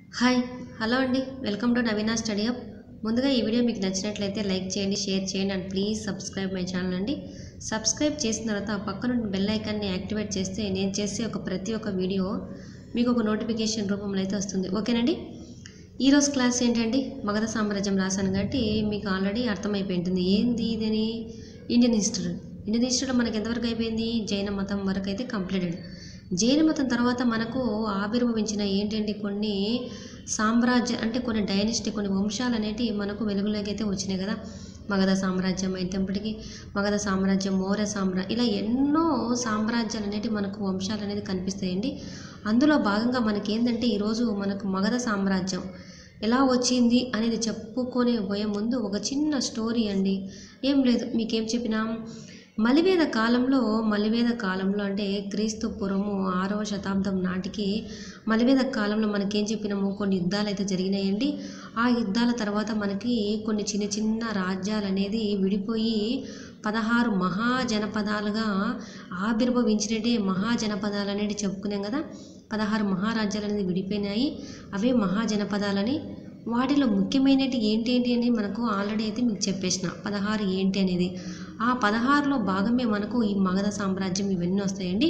hi hello అండి welcome to Naveena study up ముందుగా ఈ వీడియో మీకు నచ్చినట్లయితే లైక్ చేయండి షేర్ చేయండి and please subscribe my channel అండి సబ్స్క్రైబ్ చేసిన తర్వాత ఆ పక్కన ఉన్న బెల్ ఐకాన్ని యాక్టివేట్ చేస్తే నేను చేసే ఒక ప్రతి ఒక్క వీడియో మీకు ఒక నోటిఫికేషన్ రూపంలో అయితే వస్తుంది ఓకేనండి ఈరోజు క్లాస్ ఏంటండి మగధ సామ్రాజ్యం రాశాను కాబట్టి మీకు ఆల్రెడీ అర్థమైపోయింటుంది ఏంది ఇదని ఇండియన్ హిస్టరీ ఇండియన్ హిస్టరీలో మనకి ఎంతవరకు అయిపోయింది జైన మతం వరకు అయితే కంప్లీటెడ్ జైన మతం తర్వాత మనకు ఆవిర్భవించిన ఏంటంటే కొన్ని సామ్రాజ్య అంటే కొన్ని డైనస్టీ కొన్ని వంశాలు అనేటివి మనకు వెలుగులోకి అయితే వచ్చినాయి కదా మగధ సామ్రాజ్యం అయితేప్పటికీ మగధ సామ్రాజ్యం మౌర్య సామ్రాజ్యం ఇలా ఎన్నో సామ్రాజ్యాలు అనేటివి మనకు వంశాలు అనేది కనిపిస్తాయండి అందులో భాగంగా మనకి ఏంటంటే ఈరోజు మనకు మగధ సామ్రాజ్యం ఎలా వచ్చింది అనేది చెప్పుకొని పోయే ముందు ఒక చిన్న స్టోరీ అండి ఏం లేదు మీకేం చెప్పినాం మలివేద కాలంలో మలివేద కాలంలో అంటే క్రీస్తు పూర్వము ఆరవ శతాబ్దం నాటికి మలివేద కాలంలో మనకేం చెప్పినాము కొన్ని యుద్ధాలు అయితే జరిగినాయండి ఆ యుద్ధాల తర్వాత మనకి కొన్ని చిన్న చిన్న రాజ్యాలు అనేది విడిపోయి పదహారు మహాజనపదాలుగా ఆవిర్భవించినట్టే మహాజనపదాలు అనేది చెప్పుకున్నాం కదా పదహారు మహారాజ్యాలు అనేది విడిపోయినాయి అవే మహాజనపదాలని వాటిలో ముఖ్యమైనటి ఏంటి ఏంటి అని మనకు ఆల్రెడీ అయితే మీకు చెప్పేసిన పదహారు ఏంటి అనేది ఆ పదహారులో భాగమే మనకు ఈ మగధ సామ్రాజ్యం ఇవన్నీ వస్తాయండి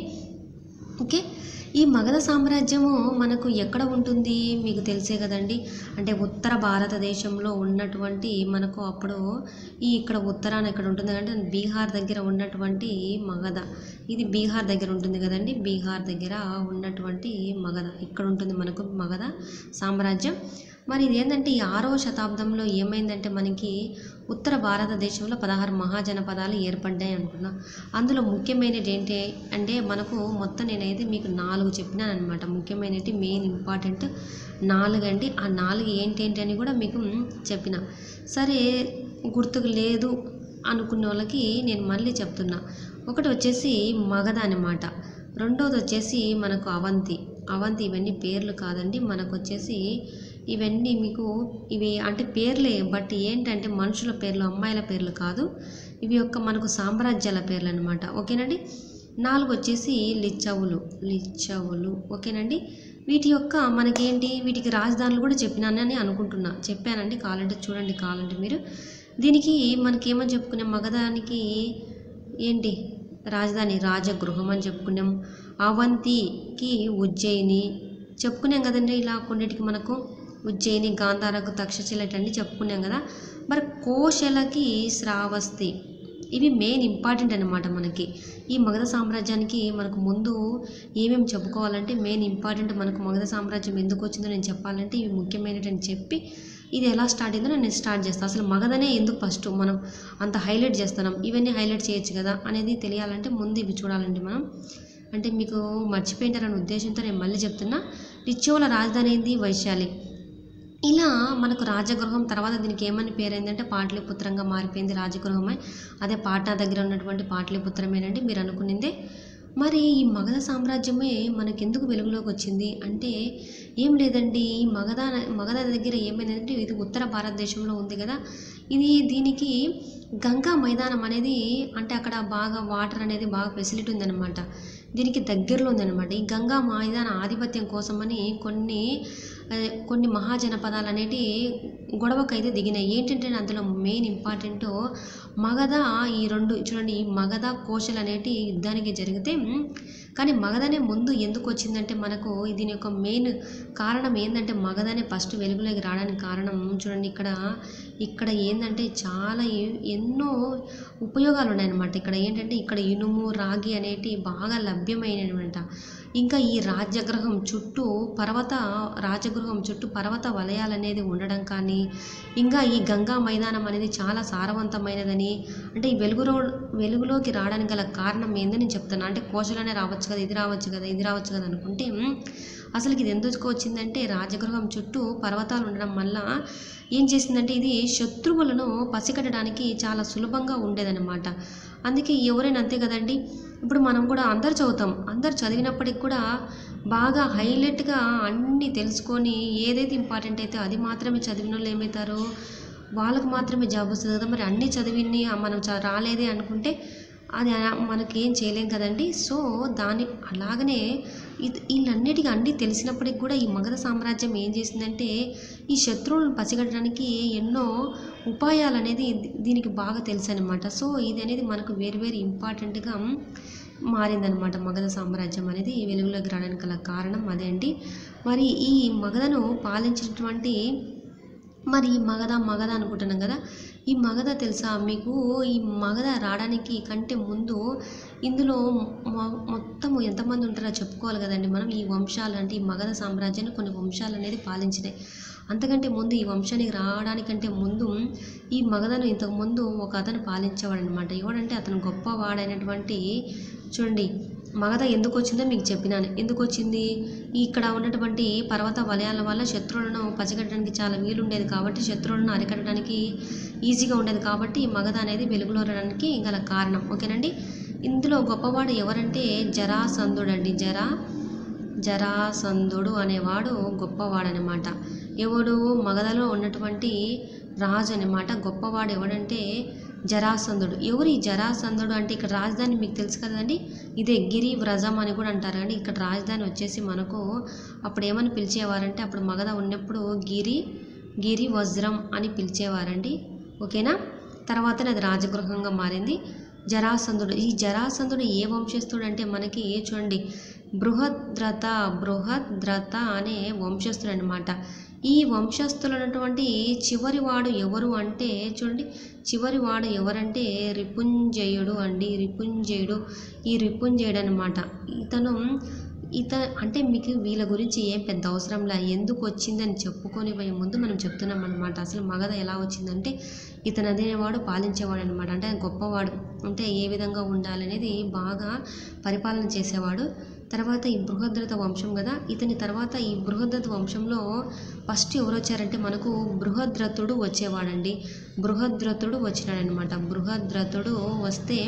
ఓకే ఈ మగధ సామ్రాజ్యము మనకు ఎక్కడ ఉంటుంది మీకు తెలిసే కదండి అంటే ఉత్తర భారతదేశంలో ఉన్నటువంటి మనకు అప్పుడు ఈ ఇక్కడ ఉత్తరాన ఇక్కడ ఉంటుంది అంటే బీహార్ దగ్గర ఉన్నటువంటి మగధ ఇది బీహార్ దగ్గర ఉంటుంది కదండి బీహార్ దగ్గర ఉన్నటువంటి మగధ ఇక్కడ ఉంటుంది మనకు మగధ సామ్రాజ్యం మరి ఇది ఏంటంటే ఈ ఆరవ శతాబ్దంలో ఏమైందంటే మనకి ఉత్తర భారతదేశంలో పదహారు మహాజనపదాలు ఏర్పడ్డాయి అనుకున్నా అందులో ముఖ్యమైనది ఏంటి అంటే మనకు మొత్తం నేనైతే మీకు నాలుగు చెప్పినాను అనమాట ముఖ్యమైనది మెయిన్ ఇంపార్టెంట్ నాలుగు అండి ఆ నాలుగు ఏంటి ఏంటి అని కూడా మీకు చెప్పిన సరే గుర్తుకు లేదు అనుకున్న వాళ్ళకి నేను మళ్ళీ చెప్తున్నా ఒకటి వచ్చేసి మగధ అనమాట రెండోది వచ్చేసి మనకు అవంతి అవంతి ఇవన్నీ పేర్లు కాదండి మనకు వచ్చేసి ఇవన్నీ మీకు ఇవి అంటే పేర్లే బట్ ఏంటంటే మనుషుల పేర్లు అమ్మాయిల పేర్లు కాదు ఇవి యొక్క మనకు సామ్రాజ్యాల పేర్లు అనమాట ఓకేనండి నాలుగు వచ్చేసి లిచ్చవులు లిచ్చవులు ఓకేనండి వీటి యొక్క మనకేంటి వీటికి రాజధానులు కూడా చెప్పినానని అనుకుంటున్నా చెప్పానండి కావాలంటే చూడండి కావాలంటే మీరు దీనికి మనకేమని చెప్పుకున్నాం మగధానికి ఏంటి రాజధాని రాజగృహం అని చెప్పుకున్నాం అవంతికి ఉజ్జయిని చెప్పుకున్నాం కదండి ఇలా కొన్నిటికి మనకు ఉజ్జయిని గాంధారకు తక్షశిల ఇటన్నీ చెప్పుకున్నాం కదా మరి కోశలకి శ్రావస్తి ఇవి మెయిన్ ఇంపార్టెంట్ అనమాట మనకి ఈ మగధ సామ్రాజ్యానికి మనకు ముందు ఏమేమి చెప్పుకోవాలంటే మెయిన్ ఇంపార్టెంట్ మనకు మగధ సామ్రాజ్యం ఎందుకు వచ్చిందో నేను చెప్పాలంటే ఇవి ముఖ్యమైనటని చెప్పి ఇది ఎలా స్టార్ట్ అయిందో నేను స్టార్ట్ చేస్తాను అసలు మగధనే ఎందుకు ఫస్ట్ మనం అంత హైలైట్ చేస్తున్నాం ఇవన్నీ హైలైట్ చేయొచ్చు కదా అనేది తెలియాలంటే ముందు ఇవి చూడాలండి మనం అంటే మీకు మర్చిపోయింటారనే ఉద్దేశంతో నేను మళ్ళీ చెప్తున్నా రిచ్చువల రాజధాని ఏంది వైశాలి ఇలా మనకు రాజగృహం తర్వాత దీనికి ఏమని పేరైందంటే పాటలీపుత్రంగా మారిపోయింది రాజగృహమై అదే పాట్నా దగ్గర ఉన్నటువంటి పాటలీపుత్రమేనండి మీరు అనుకునిందే మరి ఈ మగధ సామ్రాజ్యమే మనకెందుకు వెలుగులోకి వచ్చింది అంటే ఏం లేదండి ఈ మగధ మగధ దగ్గర ఏమైందంటే ఇది ఉత్తర భారతదేశంలో ఉంది కదా ఇది దీనికి గంగా మైదానం అనేది అంటే అక్కడ బాగా వాటర్ అనేది బాగా ఫెసిలిటీ ఉందన్నమాట దీనికి దగ్గరలో ఉందన్నమాట ఈ గంగా మైదాన ఆధిపత్యం కోసమని కొన్ని అదే కొన్ని మహాజనపదాలు అనేటి గొడవకైతే దిగినాయి ఏంటంటే అందులో మెయిన్ ఇంపార్టెంట్ మగధ ఈ రెండు చూడండి ఈ మగధ కోశలు అనేటి యుద్ధానికి జరిగితే కానీ మగధనే ముందు ఎందుకు వచ్చిందంటే మనకు దీని యొక్క మెయిన్ కారణం ఏంటంటే మగధనే ఫస్ట్ వెలుగులోకి రావడానికి కారణం చూడండి ఇక్కడ ఇక్కడ ఏంటంటే చాలా ఎ- ఎన్నో ఉపయోగాలు ఉన్నాయన్నమాట ఇక్కడ ఏంటంటే ఇక్కడ ఇనుము రాగి అనేటి బాగా లభ్యమైనమాట ఇంకా ఈ రాజగృహం చుట్టూ పర్వత రాజగృహం చుట్టూ పర్వత వలయాలు అనేది ఉండడం కానీ ఇంకా ఈ గంగా మైదానం అనేది చాలా సారవంతమైనదని అంటే ఈ వెలుగులో వెలుగులోకి రావడానికి గల కారణం ఏందని నేను చెప్తాను అంటే కోశలనే రావచ్చు కదా ఇది రావచ్చు కదా ఇది రావచ్చు కదా అనుకుంటే మ్, అసలుకి ఇది ఎందుకు వచ్చిందంటే రాజగృహం చుట్టూ పర్వతాలు ఉండడం వల్ల ఏం చేసిందంటే ఇది శత్రువులను పసిగట్టడానికి చాలా సులభంగా ఉండేదన్నమాట అందుకే ఎవరైనా అంతే కదండి ఇప్పుడు మనం కూడా అందరు చదువుతాం అందరు చదివినప్పటికి కూడా బాగా హైలైట్గా అన్నీ తెలుసుకొని ఏదైతే ఇంపార్టెంట్ అయితే అది మాత్రమే చదివిన వాళ్ళు ఏమవుతారు వాళ్ళకు మాత్రమే జాబ్ వస్తుంది కదా మరి అన్నీ చదివిని మనం చ రాలేదే అనుకుంటే అది అలా- మనకేం చేయలేం కదండి సో దాని అలాగనే ఇది వీళ్ళన్నిటికీ అన్నీ తెలిసినప్పటికి కూడా ఈ మగధ సామ్రాజ్యం ఏం చేసిందంటే ఈ శత్రువులను పసిగట్టడానికి ఎన్నో ఉపాయాలు అనేది దీ- దీనికి బాగా తెలుసు అనమాట సో ఇది అనేది మనకు వేరు వేరు ఇంపార్టెంట్గా మారిందనమాట మగధ సామ్రాజ్యం అనేది వెలుగులోకి రావడానికి గల కారణం అదే అండి మరి ఈ మగధను పాలించినటువంటి మరి ఈ మగధ మగధ అనుకుంటున్నాం కదా ఈ మగధ తెలుసా మీకు ఈ మగధ రావడానికి కంటే ముందు ఇందులో మొ- మొత్తము ఎంతమంది ఉంటారో చెప్పుకోవాలి కదండి మనం ఈ వంశాలు అంటే ఈ మగధ సామ్రాజ్యాన్ని కొన్ని వంశాలు అనేది పాలించినాయి అంతకంటే ముందు ఈ వంశానికి రావడానికంటే ముందు ఈ మగధను ఇంతకు ముందు ఒక అతను పాలించేవాడు అనమాట ఎవడంటే అతను గొప్పవాడైనటువంటి చూడండి మగధ ఎందుకు వచ్చిందో మీకు చెప్పినాను ఎందుకు వచ్చింది ఇక్కడ ఉన్నటువంటి పర్వత వలయాల వల్ల శత్రువులను పసిగట్టడానికి చాలా వీలుండేది కాబట్టి శత్రువులను అరికట్టడానికి ఈజీగా ఉండేది కాబట్టి ఈ మగధ అనేది వెలుగులో రావడానికి గల కారణం ఓకేనండి ఇందులో గొప్పవాడు ఎవరంటే జరాసంధుడు అండి జరా జరాసంధుడు అనేవాడు గొప్పవాడనమాట ఎవడు మగధలో ఉన్నటువంటి రాజు అనమాట గొప్పవాడు ఎవడంటే జరాసంధుడు ఎవరు ఈ జరాసంధుడు అంటే ఇక్కడ రాజధాని మీకు తెలుసు కదండి ఇదే గిరి వ్రజం అని కూడా అంటారు అండి ఇక్కడ రాజధాని వచ్చేసి మనకు అప్పుడు ఏమని పిలిచేవారంటే అప్పుడు మగధ ఉన్నప్పుడు గిరి గిరి వజ్రం అని పిలిచేవారండి ఓకేనా తర్వాత అది రాజగృహంగా మారింది జరాసంధుడు ఈ జరాసంధుడు ఏ వంశస్థుడు అంటే మనకి చూడండి బృహద్రత బృహద్రత అనే వంశస్థుడు అనమాట ఈ వంశస్థులు ఉన్నటువంటి చివరి వాడు ఎవరు అంటే చూడండి చివరి వాడు ఎవరంటే రిపుంజయుడు అండి రిపుంజయుడు ఈ రిపుంజయుడు అనమాట ఇతను ఇత అంటే మీకు వీళ్ళ గురించి ఏం పెద్ద అవసరంలా ఎందుకు వచ్చిందని చెప్పుకొని పోయే ముందు మనం చెప్తున్నాం అనమాట అసలు మగధ ఎలా వచ్చిందంటే ఇతను అనేవాడు పాలించేవాడు అనమాట అంటే ఆయన గొప్పవాడు అంటే ఏ విధంగా ఉండాలనేది బాగా పరిపాలన చేసేవాడు తర్వాత ఈ బృహద్రత వంశం కదా ఇతని తర్వాత ఈ బృహద్రత వంశంలో ఫస్ట్ ఎవరు వచ్చారంటే మనకు బృహద్రతుడు వచ్చేవాడండి బృహద్రతుడు వచ్చినాడనమాట బృహద్రతుడు వస్తే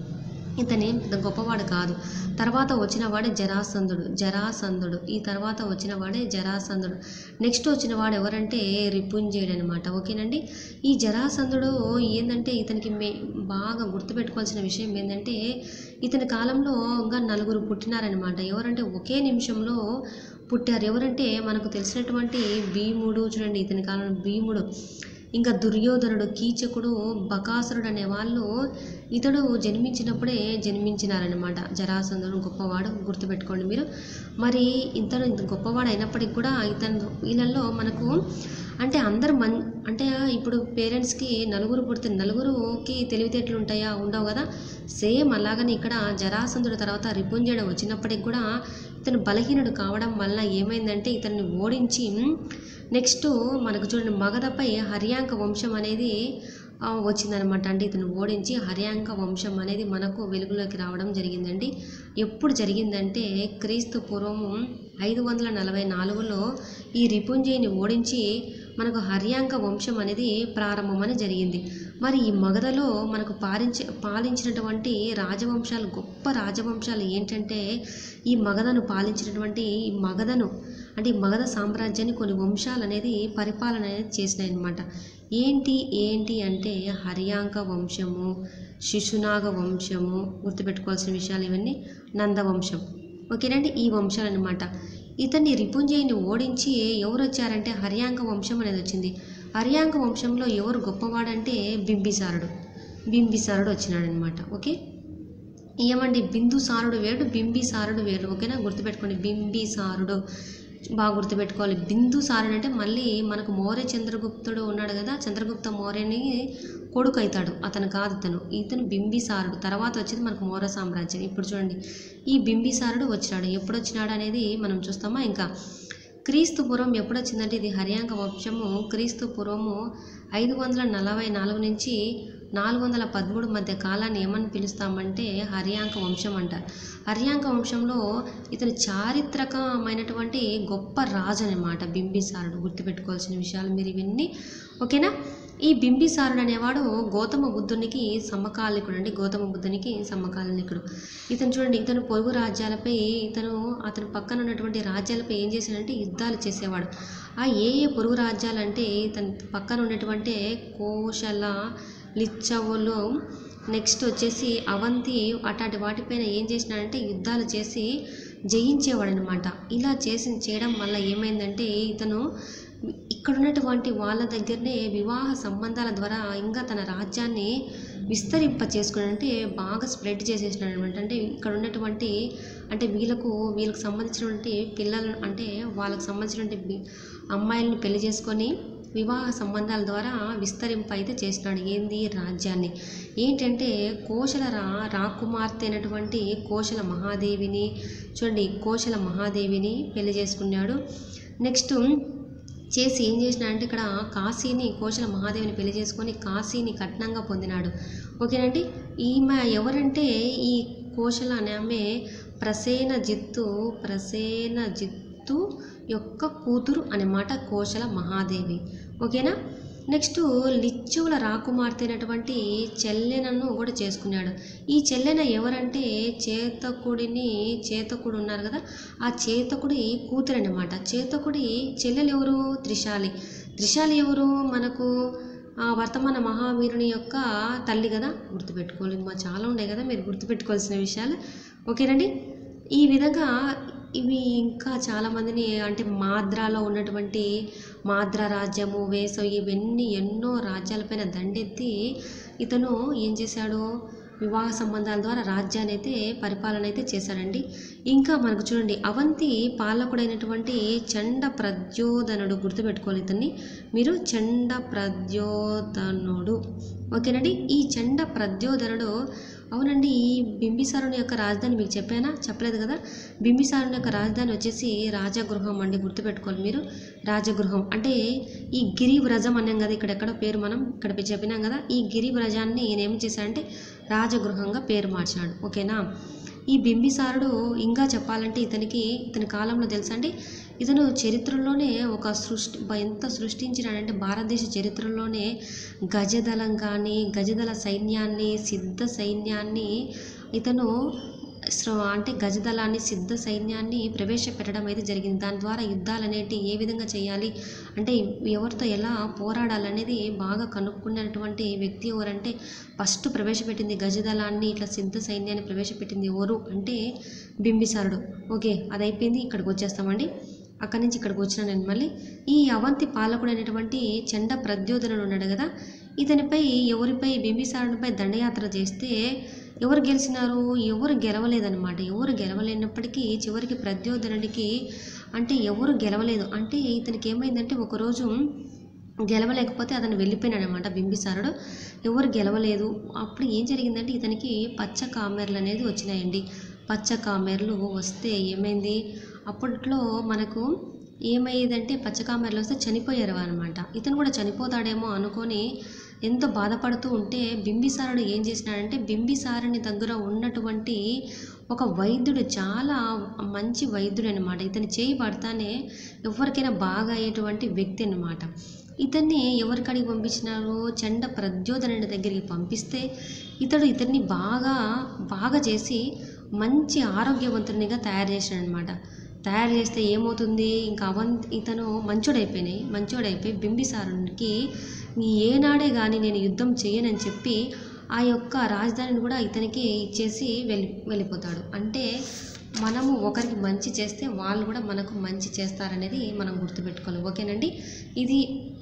ఇతని పెద్ద గొప్పవాడు కాదు తర్వాత వచ్చిన వాడే జరాసంధుడు జరాసంధుడు ఈ తర్వాత వచ్చిన వాడే జరాసంధుడు నెక్స్ట్ వచ్చిన వాడు ఎవరంటే రిపుంజయుడు అనమాట ఓకేనండి ఈ జరాసంధుడు ఏంటంటే ఇతనికి మే బాగా గుర్తుపెట్టుకోవాల్సిన విషయం ఏంటంటే ఇతని కాలంలో ఇంకా నలుగురు పుట్టినారనమాట ఎవరంటే ఒకే నిమిషంలో పుట్టారు ఎవరంటే మనకు తెలిసినటువంటి భీముడు చూడండి ఇతని కాలంలో భీముడు ఇంకా దుర్యోధనుడు కీచకుడు బకాసురుడు అనే వాళ్ళు ఇతడు జన్మించినప్పుడే జన్మించినారనమాట జరాసంధుడు గొప్పవాడు గుర్తుపెట్టుకోండి మీరు మరి ఇతను ఇంత గొప్పవాడు అయినప్పటికీ కూడా ఇతను వీళ్ళల్లో మనకు అంటే అందరు మన్ అంటే ఇప్పుడు పేరెంట్స్కి నలుగురు పుడితే నలుగురుకి తెలివితేటలు ఉంటాయా ఉండవు కదా సేమ్ అలాగని ఇక్కడ జరాసంధుడు తర్వాత రిపుంజయుడు వచ్చినప్పటికి కూడా ఇతను బలహీనుడు కావడం వల్ల ఏమైందంటే ఇతన్ని ఓడించి నెక్స్ట్ మనకు చూడండి మగధపై హర్యాంక వంశం అనేది ఆ, వచ్చిందనమాట అంటే ఇతను ఓడించి హర్యాంక వంశం అనేది మనకు వెలుగులోకి రావడం జరిగిందండి ఎప్పుడు జరిగిందంటే క్రీస్తు పూర్వము ఐదు వందల నలభై నాలుగులో ఈ రిపుంజయిని ఓడించి మనకు హర్యాంక వంశం అనేది ప్రారంభమని జరిగింది మరి ఈ మగధలో మనకు పాలించి పాలించినటువంటి రాజవంశాలు గొప్ప రాజవంశాలు ఏంటంటే ఈ మగధను పాలించినటువంటి ఈ మగధను అంటే ఈ మగధ సామ్రాజ్యాన్ని కొన్ని వంశాలు అనేది పరిపాలన అనేది చేసినాయి అన్నమాట ఏంటి ఏంటి అంటే హర్యాంక వంశము శిశునాగ వంశము గుర్తుపెట్టుకోవాల్సిన విషయాలు ఇవన్నీ నందవంశం ఓకేనండి ఈ వంశాలు అనమాట ఇతన్ని రిపుంజయుని ఓడించి ఎవరు వచ్చారంటే హర్యాంక వంశం అనేది వచ్చింది హర్యాంక వంశంలో ఎవరు గొప్పవాడంటే బింబిసారుడు బింబిసారుడు వచ్చినాడనమాట ఓకే ఏమండి బిందుసారుడు వేరు బింబిసారుడు వేరు ఓకేనా గుర్తుపెట్టుకోండి బింబిసారుడు బాగా గుర్తుపెట్టుకోవాలి బిందుసారుడు అంటే మళ్ళీ మనకు మౌర్య చంద్రగుప్తుడు ఉన్నాడు కదా చంద్రగుప్త మౌర్యని కొడుకు అవుతాడు అతను కాదు ఇతను ఇతను బింబిసారుడు తర్వాత వచ్చేది మనకు మౌర్య సామ్రాజ్యం ఇప్పుడు చూడండి ఈ బింబిసారుడు వచ్చినాడు ఎప్పుడు వచ్చినాడు అనేది మనం చూస్తామా ఇంకా క్రీస్తు పూర్వం ఎప్పుడు వచ్చిందంటే ఇది హర్యాంక వంశము క్రీస్తు పూర్వము ఐదు వందల నలభై నాలుగు నుంచి నాలుగు వందల పదమూడు మధ్య కాలాన్ని ఏమని పిలుస్తామంటే హర్యాంక వంశం అంటారు హర్యాంక వంశంలో ఇతను చారిత్రకమైనటువంటి గొప్ప రాజు అనమాట బింబిసారుడు గుర్తుపెట్టుకోవాల్సిన విషయాలు మీరు ఇవన్నీ ఓకేనా ఈ బింబిసారుడు అనేవాడు గౌతమ బుద్ధునికి సమకాలికుడు అండి గౌతమ బుద్ధునికి సమకాలికుడు ఇతను చూడండి ఇతను పొరుగు రాజ్యాలపై ఇతను అతని పక్కన ఉన్నటువంటి రాజ్యాలపై ఏం చేశాడంటే యుద్ధాలు చేసేవాడు ఆ ఏ ఏ పొరుగు రాజ్యాలంటే ఇతని పక్కన ఉన్నటువంటి కోశల లిచ్చవులు నెక్స్ట్ వచ్చేసి అవంతి అట్లాంటి వాటిపైన ఏం చేసినాడంటే యుద్ధాలు చేసి జయించేవాడు అనమాట ఇలా చేసి చేయడం వల్ల ఏమైందంటే ఇతను ఇక్కడ ఉన్నటువంటి వాళ్ళ దగ్గరనే వివాహ సంబంధాల ద్వారా ఇంకా తన రాజ్యాన్ని విస్తరింప చేసుకుని అంటే బాగా స్ప్రెడ్ చేసేసినాడు అనమాట అంటే ఇక్కడ ఉన్నటువంటి అంటే వీళ్ళకు వీళ్ళకి సంబంధించినటువంటి పిల్లలు అంటే వాళ్ళకి సంబంధించినటువంటి బి- అమ్మాయిలను పెళ్లి చేసుకొని వివాహ సంబంధాల ద్వారా విస్తరింప అయితే చేసినాడు ఏంది రాజ్యాన్ని ఏంటంటే కోశల రా రాకుమార్తె అయినటువంటి కోశల మహాదేవిని చూడండి కోశల మహాదేవిని పెళ్లి చేసుకున్నాడు నెక్స్ట్ చేసి ఏం చేసినాడంటే ఇక్కడ కాశీని కోశల మహాదేవిని పెళ్లి చేసుకొని కాశీని కట్నంగా పొందినాడు ఓకేనండి ఈమె ఎవరంటే ఈ కోశల అనే ఆమె ప్రసేన జిత్తు ప్రసేన జిత్తు యొక్క కూతురు అన్నమాట కోశల మహాదేవి ఓకేనా నెక్స్ట్ లిచ్చువుల రాకుమార్తె అయినటువంటి చెల్లెనను కూడా చేసుకున్నాడు ఈ చెల్లెన ఎవరంటే చేతకుడిని చేతకుడు ఉన్నారు కదా ఆ చేతకుడి కూతురు అన్నమాట చేతకుడి చెల్లెలు ఎవరు త్రిశాలి త్రిశాలి ఎవరు మనకు ఆ వర్తమాన మహావీరుని యొక్క తల్లి కదా గుర్తుపెట్టుకోవాలి మా చాలా ఉన్నాయి కదా మీరు గుర్తుపెట్టుకోవాల్సిన విషయాలు ఓకేనండి ఈ విధంగా ఇవి ఇంకా చాలామందిని అంటే మాద్రాలో ఉన్నటువంటి మాద్ర రాజ్యము వేసవి ఇవన్నీ ఎన్నో రాజ్యాలపైన దండెత్తి ఇతను ఏం చేశాడు వివాహ సంబంధాల ద్వారా రాజ్యాన్ని అయితే పరిపాలన అయితే చేశాడండి ఇంకా మనకు చూడండి అవంతి పాలకుడైనటువంటి చండ ప్రద్యోధనుడు గుర్తుపెట్టుకోవాలి ఇతన్ని మీరు చండ ప్రద్యోధనుడు ఓకేనండి ఈ చండ ప్రద్యోధనుడు అవునండి ఈ బింబిసారుని యొక్క రాజధాని మీకు చెప్పానా చెప్పలేదు కదా బింబిసారుని యొక్క రాజధాని వచ్చేసి రాజగృహం అండి గుర్తుపెట్టుకోవాలి మీరు రాజగృహం అంటే ఈ గిరి వ్రజం అన్నాం కదా ఇక్కడ ఎక్కడో పేరు మనం ఇక్కడ చెప్పినాం కదా ఈ గిరి వ్రజాన్ని ఈయన ఏం చేశాడంటే రాజగృహంగా పేరు మార్చాడు ఓకేనా ఈ బింబిసారుడు ఇంకా చెప్పాలంటే ఇతనికి ఇతని కాలంలో తెలుసా అండి ఇతను చరిత్రలోనే ఒక సృష్టి బ- ఎంత సృష్టించినాడంటే భారతదేశ చరిత్రలోనే గజదళం కానీ గజదళ సైన్యాన్ని సిద్ధ సైన్యాన్ని ఇతను స్ర- అంటే గజదళాన్ని సిద్ధ సైన్యాన్ని ప్రవేశపెట్టడం అయితే జరిగింది దాని ద్వారా యుద్ధాలు అనేటి ఏ విధంగా చేయాలి అంటే ఎవరితో ఎలా పోరాడాలనేది బాగా కనుక్కున్నటువంటి వ్యక్తి ఎవరంటే ఫస్ట్ ప్రవేశపెట్టింది గజదళాన్ని ఇట్లా సిద్ధ సైన్యాన్ని ప్రవేశపెట్టింది ఎవరు అంటే బింబిసారుడు ఓకే అది అయిపోయింది ఇక్కడికి వచ్చేస్తామండి అక్కడి నుంచి ఇక్కడికి వచ్చిన నేను మళ్ళీ ఈ అవంతి పాలకుడైనటువంటి చండ ప్రద్యోధనుడు ఉన్నాడు కదా ఇతనిపై ఎవరిపై బింబిసారునిపై దండయాత్ర చేస్తే ఎవరు గెలిచినారు ఎవరు గెలవలేదన్నమాట ఎవరు గెలవలేనప్పటికీ చివరికి ప్రద్యోధనుడికి అంటే ఎవరు గెలవలేదు అంటే ఇతనికి ఏమైందంటే ఒకరోజు గెలవలేకపోతే అతను వెళ్ళిపోయినాడు అనమాట బింబిసారుడు ఎవరు గెలవలేదు అప్పుడు ఏం జరిగిందంటే ఇతనికి పచ్చ కామెర్లు అనేది వచ్చినాయండి పచ్చ కామెర్లు వస్తే ఏమైంది అప్పట్లో మనకు ఏమయ్యేదంటే పచ్చ కామెర్లు వస్తే చనిపోయారు అనమాట ఇతను కూడా చనిపోతాడేమో అనుకొని ఎంతో బాధపడుతూ ఉంటే బింబిసారుడు ఏం చేసినాడంటే బింబిసారుని దగ్గర ఉన్నటువంటి ఒక వైద్యుడు చాలా మంచి వైద్యుడు అనమాట ఇతని చేయి పడతానే ఎవరికైనా బాగా అయ్యేటువంటి వ్యక్తి అనమాట ఇతన్ని ఎవరికడికి పంపించినారు చండ ప్రద్యోధనుడి దగ్గరికి పంపిస్తే ఇతడు ఇతన్ని బాగా బాగా చేసి మంచి ఆరోగ్యవంతునిగా తయారు చేశాడు అనమాట తయారు చేస్తే ఏమవుతుంది ఇంకా అవన్ ఇతను మంచోడైపోయినాయి మంచోడైపోయి బింబిసారునికి ఏనాడే కానీ నేను యుద్ధం చేయనని చెప్పి ఆ యొక్క రాజధానిని కూడా ఇతనికి ఇచ్చేసి వెళ్ళి వెళ్ళిపోతాడు అంటే మనము ఒకరికి మంచి చేస్తే వాళ్ళు కూడా మనకు మంచి చేస్తారనేది మనం గుర్తుపెట్టుకోవాలి ఓకేనండి ఇది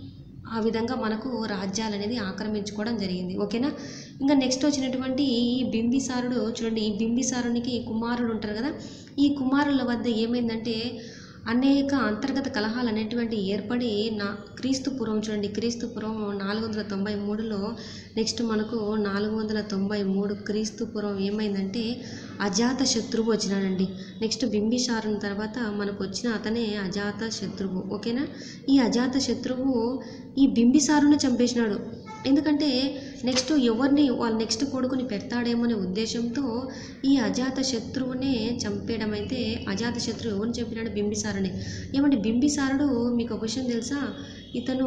ఆ విధంగా మనకు రాజ్యాలు అనేది ఆక్రమించుకోవడం జరిగింది ఓకేనా ఇంకా నెక్స్ట్ వచ్చినటువంటి ఈ బింబిసారుడు చూడండి ఈ బింబిసారునికి కుమారుడు ఉంటారు కదా ఈ కుమారుల వద్ద ఏమైందంటే అనేక అంతర్గత కలహాలు అనేటువంటి ఏర్పడి నా క్రీస్తు పూర్వం చూడండి క్రీస్తు పూర్వం నాలుగు వందల తొంభై మూడులో నెక్స్ట్ మనకు నాలుగు వందల తొంభై మూడు క్రీస్తు పూర్వం ఏమైందంటే అజాత శత్రువు వచ్చినాడండి నెక్స్ట్ బింబిసారుని తర్వాత మనకు వచ్చిన అతనే అజాత శత్రువు ఓకేనా ఈ అజాత శత్రువు ఈ బింబిసారుని చంపేసినాడు ఎందుకంటే నెక్స్ట్ ఎవరిని వాళ్ళ నెక్స్ట్ కొడుకుని పెడతాడేమో అనే ఉద్దేశంతో ఈ అజాత శత్రువునే చంపేయడం అయితే అజాత శత్రువు ఎవరిని చంపినాడు బింబిసారుని ఏమంటే బింబిసారుడు మీకు ఒక విషయం తెలుసా ఇతను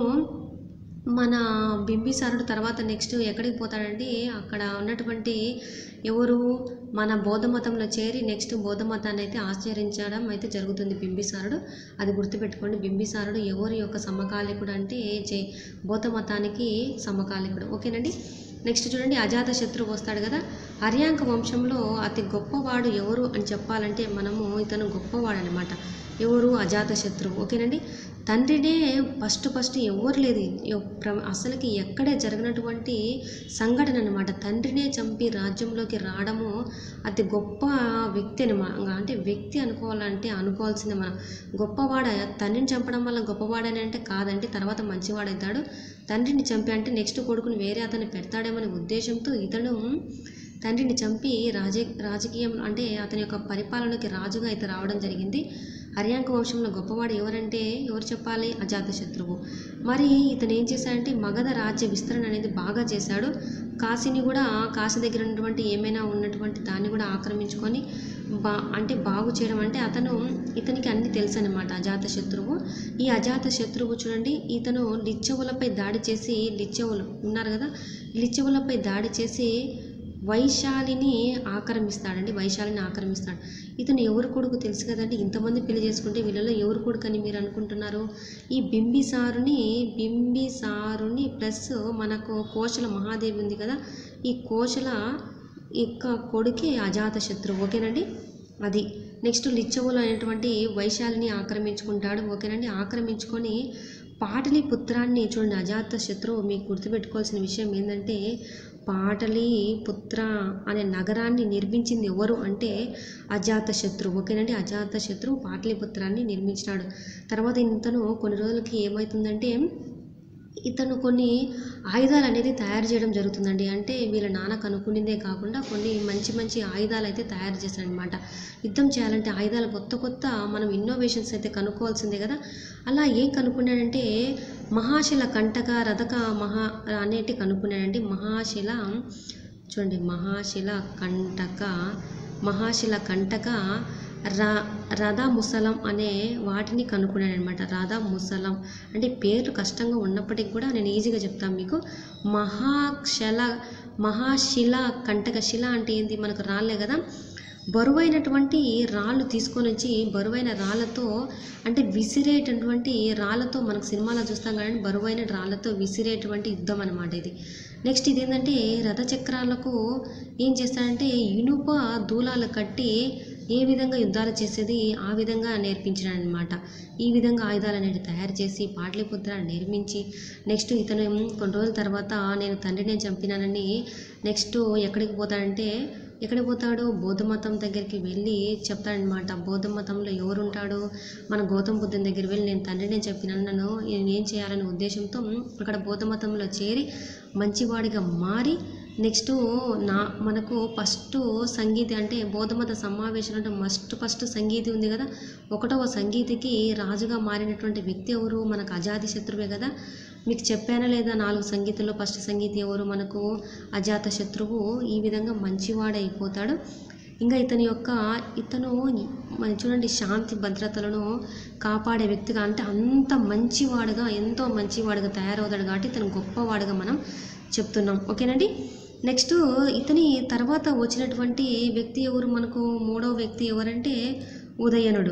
మన బింబిసారుడు తర్వాత నెక్స్ట్ ఎక్కడికి పోతాడంటే అక్కడ ఉన్నటువంటి ఎవరు మన బౌద్ధ మతంలో చేరి నెక్స్ట్ బౌద్ధ మతాన్ని అయితే ఆచరించడం అయితే జరుగుతుంది బింబిసారుడు అది గుర్తుపెట్టుకోండి బింబిసారుడు ఎవరి యొక్క సమకాలికుడు అంటే జై బౌద్ధ మతానికి సమకాలికుడు ఓకేనండి నెక్స్ట్ చూడండి అజాత శత్రువు వస్తాడు కదా హర్యాంక వంశంలో అతి గొప్పవాడు ఎవరు అని చెప్పాలంటే మనము ఇతను గొప్పవాడు అనమాట ఎవరు అజాత శత్రువు ఓకేనండి తండ్రినే ఫస్ట్ ఫస్ట్ ఎవరు లేదు ఎవ్- ప్ర- అసలుకి ఎక్కడే జరగనటువంటి సంఘటన అనమాట తండ్రినే చంపి రాజ్యంలోకి రావడము అతి గొప్ప వ్యక్తి అనమాట అంటే వ్యక్తి అనుకోవాలంటే అనుకోవాల్సిందే మనం గొప్పవాడ తండ్రిని చంపడం వల్ల గొప్పవాడని అంటే కాదండి తర్వాత మంచివాడవుతాడు తండ్రిని చంపి అంటే నెక్స్ట్ కొడుకుని వేరే అతన్ని పెడతాడేమనే ఉద్దేశంతో ఇతను తండ్రిని చంపి రాజ రాజకీయం అంటే అతని యొక్క పరిపాలనకి రాజుగా అయితే రావడం జరిగింది హర్యాంక వంశంలో గొప్పవాడు ఎవరంటే ఎవరు చెప్పాలి అజాతశత్రువు మరి ఇతను ఏం చేశాడంటే మగధ రాజ్య విస్తరణ అనేది బాగా చేశాడు కాశీని కూడా కాశీ దగ్గర ఉన్నటువంటి ఏమైనా ఉన్నటువంటి దాన్ని కూడా ఆక్రమించుకొని బా అంటే బాగు చేయడం అంటే అతను ఇతనికి అన్ని తెలుసు అనమాట అజాత శత్రువు ఈ అజాత శత్రువు చూడండి ఇతను లిచ్చవులపై దాడి చేసి లిచ్చవులు ఉన్నారు కదా లిచ్చవులపై దాడి చేసి వైశాలిని ఆక్రమిస్తాడండి వైశాలిని ఆక్రమిస్తాడు ఇతను ఎవరు కొడుకు తెలుసు కదండి ఇంతమంది పెళ్లి చేసుకుంటే వీళ్ళలో ఎవరు కొడుకు అని మీరు అనుకుంటున్నారు ఈ బింబిసారుని బింబిసారుని ప్లస్ మనకు కోశల మహాదేవి ఉంది కదా ఈ కోశల యొక్క కొడుకే అజాత శత్రువు ఓకేనండి అది నెక్స్ట్ లిచ్చవులు అనేటువంటి వైశాలిని ఆక్రమించుకుంటాడు ఓకేనండి ఆక్రమించుకొని పాటలీపుత్రాన్ని చూడండి అజాత శత్రువు మీకు గుర్తుపెట్టుకోవాల్సిన విషయం ఏంటంటే పాటలీపుత్ర అనే నగరాన్ని నిర్మించింది ఎవరు అంటే అజాత శత్రువు ఓకేనండి అజాత శత్రువు పాటలీపుత్రాన్ని నిర్మించినాడు తర్వాత ఇతను కొన్ని రోజులకి ఏమవుతుందంటే ఇతను కొన్ని ఆయుధాలు అనేది తయారు చేయడం జరుగుతుందండి అంటే వీళ్ళ నాన్న కనుక్కునిందే కాకుండా కొన్ని మంచి మంచి ఆయుధాలు అయితే తయారు చేశాడనమాట యుద్ధం చేయాలంటే ఆయుధాలు కొత్త కొత్త మనం ఇన్నోవేషన్స్ అయితే కనుక్కోవాల్సిందే కదా అలా ఏం కనుక్కున్నాడంటే మహాశిల కంటక రథక మహా అనేటి కనుక్కున్నాడండి మహాశిల చూడండి మహాశిల కంటక మహాశిల కంటక రా రథ ముసలం అనే వాటిని కనుక్కున్నాను అనమాట రథ ముసలం అంటే పేర్లు కష్టంగా ఉన్నప్పటికీ కూడా నేను ఈజీగా చెప్తాను మీకు మహాక్షల మహాశిల కంటక శిల అంటే ఏంటి మనకు రాళ్ళే కదా బరువైనటువంటి రాళ్ళు తీసుకొని వచ్చి బరువైన రాళ్ళతో అంటే విసిరేటటువంటి రాళ్ళతో మనకు సినిమాలో చూస్తాం కానీ బరువైన రాళ్ళతో విసిరేటువంటి యుద్ధం అనమాట ఇది నెక్స్ట్ ఇది ఏంటంటే రథచక్రాలకు ఏం చేస్తాడంటే ఇనుప దూలాలు కట్టి ఏ విధంగా యుద్ధాలు చేసేది ఆ విధంగా నేర్పించాడు అనమాట ఈ విధంగా ఆయుధాలు అనేవి తయారు చేసి పాటలీపుత్రాన్ని నిర్మించి నెక్స్ట్ ఇతను కొన్ని రోజుల తర్వాత నేను తండ్రిని చంపినానని నెక్స్ట్ ఎక్కడికి పోతాడంటే ఎక్కడికి పోతాడు బౌద్ధ మతం దగ్గరికి వెళ్ళి చెప్తాడనమాట బౌద్ధ మతంలో ఎవరు ఉంటాడు మన గౌతమ బుద్ధుని దగ్గర వెళ్ళి నేను తండ్రిని చెప్పినాను నన్ను నేను ఏం చేయాలనే ఉద్దేశంతో అక్కడ బౌద్ధ మతంలో చేరి మంచివాడిగా మారి నెక్స్ట్ నా మనకు ఫస్ట్ సంగీతి అంటే బౌద్ధమత సమావేశం అంటే మస్ట్ ఫస్ట్ సంగీతి ఉంది కదా ఒకటవ సంగీతికి రాజుగా మారినటువంటి వ్యక్తి ఎవరు మనకు అజాతి శత్రువే కదా మీకు చెప్పానా లేదా నాలుగు సంగీతంలో ఫస్ట్ సంగీతి ఎవరు మనకు అజాత శత్రువు ఈ విధంగా మంచివాడైపోతాడు ఇంకా ఇతని యొక్క ఇతను మన చూడండి శాంతి భద్రతలను కాపాడే వ్యక్తిగా అంటే అంత మంచివాడుగా ఎంతో మంచివాడుగా తయారవుతాడు కాబట్టి ఇతను గొప్పవాడుగా మనం చెప్తున్నాం ఓకేనండి నెక్స్ట్ ఇతని తర్వాత వచ్చినటువంటి వ్యక్తి ఎవరు మనకు మూడవ వ్యక్తి ఎవరంటే ఉదయనుడు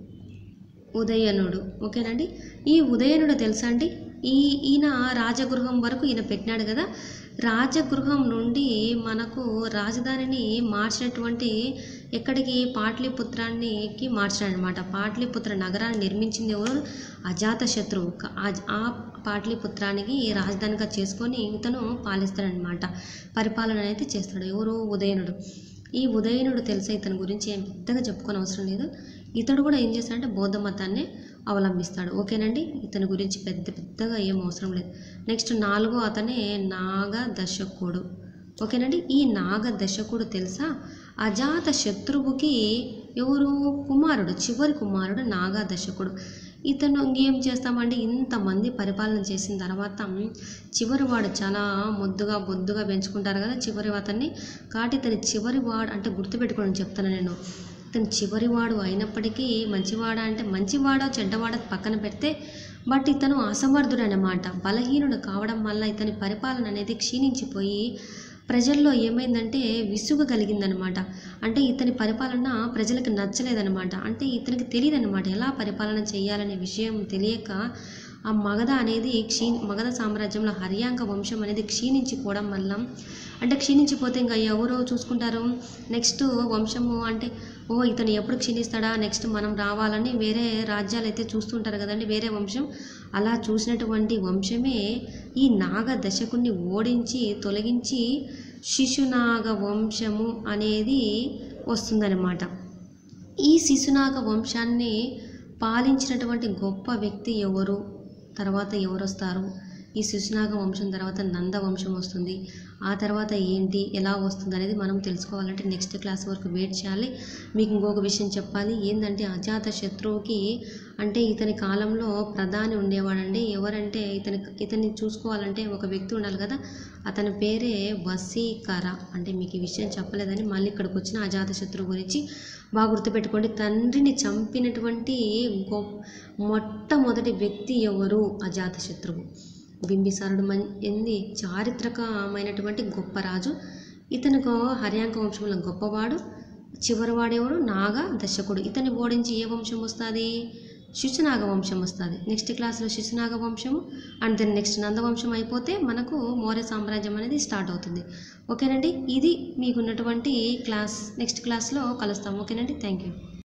ఉదయనుడు ఓకేనండి ఈ ఉదయనుడు తెలుసా అండి ఈ ఈయన రాజగృహం వరకు ఈయన పెట్టినాడు కదా రాజగృహం నుండి మనకు రాజధానిని మార్చినటువంటి ఎక్కడికి పాట్లిపుత్రానికి మార్చాడు అనమాట పాట్లిపుత్ర నగరాన్ని నిర్మించింది ఎవరు అజాత శత్రువు క- ఆ- ఆ పాట్లిపుత్రానికి రాజధానిగా చేసుకొని ఇతను పాలిస్తాడనమాట పరిపాలన అయితే చేస్తాడు ఎవరు ఉదయనుడు ఈ ఉదయనుడు తెలిసే ఇతని గురించి ఏం పెద్దగా చెప్పుకోని అవసరం లేదు ఇతడు కూడా ఏం చేస్తాడంటే బౌద్ధ మతాన్ని అవలంబిస్తాడు ఓకేనండి ఇతని గురించి పెద్ద పెద్దగా ఏం అవసరం లేదు నెక్స్ట్ నాలుగో అతనే నాగ దశకుడు ఓకేనండి ఈ నాగ దశకుడు తెలుసా అజాత శత్రువుకి ఎవరు కుమారుడు చివరి కుమారుడు నాగా దశకుడు ఇతను ఇంకేం చేస్తామంటే ఇంతమంది పరిపాలన చేసిన తర్వాత చివరి వాడు చాలా ముద్దుగా బొద్దుగా పెంచుకుంటారు కదా చివరి అతన్ని కాబట్టి ఇతని చివరి వాడు అంటే గుర్తుపెట్టుకోండి చెప్తాను నేను ఇతను చివరి వాడు అయినప్పటికీ మంచివాడా అంటే మంచివాడో చెడ్డవాడో పక్కన పెడితే బట్ ఇతను అసమర్థుడు అన్నమాట బలహీనుడు కావడం వల్ల ఇతని పరిపాలన అనేది క్షీణించిపోయి ప్రజల్లో ఏమైందంటే విసుగు కలిగిందనమాట అంటే ఇతని పరిపాలన ప్రజలకు నచ్చలేదనమాట అంటే ఇతనికి తెలియదనమాట ఎలా పరిపాలన చేయాలనే విషయం తెలియక ఆ మగధ అనేది క్షీ మగధ సామ్రాజ్యంలో హర్యాంక వంశం అనేది క్షీణించిపోవడం వల్ల అంటే క్షీణించిపోతే ఇంకా ఎవరు చూసుకుంటారు నెక్స్ట్ వంశము అంటే ఓ ఇతను ఎప్పుడు క్షీణిస్తాడా నెక్స్ట్ మనం రావాలని వేరే రాజ్యాలు అయితే చూస్తుంటారు కదండి వేరే వంశం అలా చూసినటువంటి వంశమే ఈ నాగ దశకుణ్ణి ఓడించి తొలగించి శిశునాగ వంశము అనేది వస్తుందన్నమాట ఈ శిశునాగ వంశాన్ని పాలించినటువంటి గొప్ప వ్యక్తి ఎవరు తర్వాత ఎవరు వస్తారు ఈ శిశునాగ వంశం తర్వాత నంద వంశం వస్తుంది ఆ తర్వాత ఏంటి ఎలా వస్తుంది అనేది మనం తెలుసుకోవాలంటే నెక్స్ట్ క్లాస్ వరకు వెయిట్ చేయాలి మీకు ఇంకొక విషయం చెప్పాలి ఏంటంటే అజాత శత్రువుకి అంటే ఇతని కాలంలో ప్రధాని ఉండేవాడండి ఎవరంటే ఇతని ఇతన్ని చూసుకోవాలంటే ఒక వ్యక్తి ఉండాలి కదా అతని పేరే వసీకర అంటే మీకు ఈ విషయం చెప్పలేదని మళ్ళీ ఇక్కడికి వచ్చిన అజాత శత్రువు గురించి బాగా గుర్తుపెట్టుకోండి తండ్రిని చంపినటువంటి గొ మొట్టమొదటి వ్యక్తి ఎవరు అజాత శత్రువు బింబిసారుడు మన్ ఎంది చారిత్రకమైనటువంటి గొప్ప రాజు ఇతనికి హర్యాంక వంశంలో గొప్పవాడు చివరివాడేవాడు నాగ దశకుడు ఇతన్ని ఓడించి ఏ వంశం వస్తుంది శిశునాగ వంశం వస్తుంది నెక్స్ట్ క్లాస్లో శిశునాగ వంశము అండ్ దెన్ నెక్స్ట్ నందవంశం అయిపోతే మనకు మౌర్య సామ్రాజ్యం అనేది స్టార్ట్ అవుతుంది ఓకేనండి ఇది మీకున్నటువంటి క్లాస్ నెక్స్ట్ క్లాస్లో కలుస్తాం ఓకేనండి థ్యాంక్ యూ